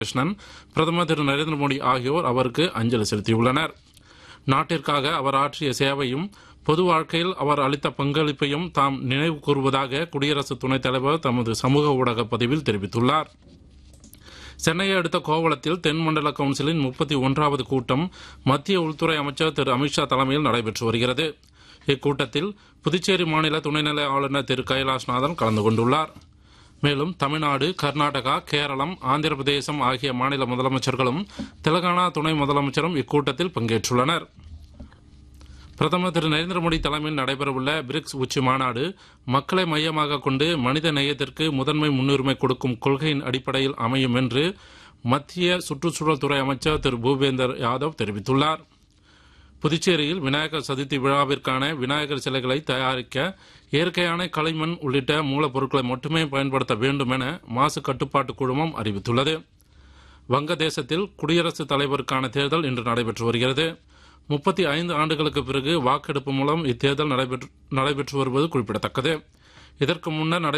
கிருஷ்ணன் பிரதமர் திரு நரேந்திர மோடி ஆகியோர் அவருக்கு அஞ்சலி செலுத்தியுள்ளனர் நாட்டிற்காக அவர் ஆற்றிய சேவையும் பொது வாழ்க்கையில் அவர் அளித்த பங்களிப்பையும் தாம் நினைவு கூறுவதாக குடியரசு துணைத் தலைவர் தமது சமூக ஊடக பதிவில் தெரிவித்துள்ளார் சென்னையை அடுத்த கோவளத்தில் தென்மண்டல கவுன்சிலின் முப்பத்தி ஒன்றாவது கூட்டம் மத்திய உள்துறை அமைச்சர் திரு அமித்ஷா தலைமையில் நடைபெற்று வருகிறது இக்கூட்டத்தில் புதுச்சேரி மாநில துணைநிலை ஆளுநர் திரு கைலாஷ்நாதன் கலந்து கொண்டுள்ளார் மேலும் தமிழ்நாடு கர்நாடகா கேரளம் ஆந்திர பிரதேசம் ஆகிய மாநில முதலமைச்சர்களும் தெலங்கானா துணை முதலமைச்சரும் இக்கூட்டத்தில் பங்கேற்றுள்ளனர் பிரதமர் திரு நரேந்திர மோடி தலைமையில் நடைபெறவுள்ள பிரிக்ஸ் உச்சி மாநாடு மக்களை மையமாக கொண்டு மனித நேயத்திற்கு முதன்மை முன்னுரிமை கொடுக்கும் கொள்கையின் அடிப்படையில் அமையும் என்று மத்திய சுற்றுச்சூழல் துறை அமைச்சர் திரு பூபேந்தர் யாதவ் தெரிவித்துள்ளார் புதுச்சேரியில் விநாயகர் சதுர்த்தி விழாவிற்கான விநாயகர் சிலைகளை தயாரிக்க இயற்கையான களிமண் உள்ளிட்ட மூலப்பொருட்களை மட்டுமே பயன்படுத்த வேண்டும் என மாசு கட்டுப்பாட்டு குழுமம் அறிவித்துள்ளது வங்கதேசத்தில் குடியரசுத் தலைவருக்கான தேர்தல் இன்று நடைபெற்று வருகிறது முப்பத்தி ஐந்து ஆண்டுகளுக்கு பிறகு வாக்கெடுப்பு மூலம் இத்தேர்தல் நடைபெற்று நடைபெற்று வருவது குறிப்பிடத்தக்கது இதற்கு முன்னர் நடை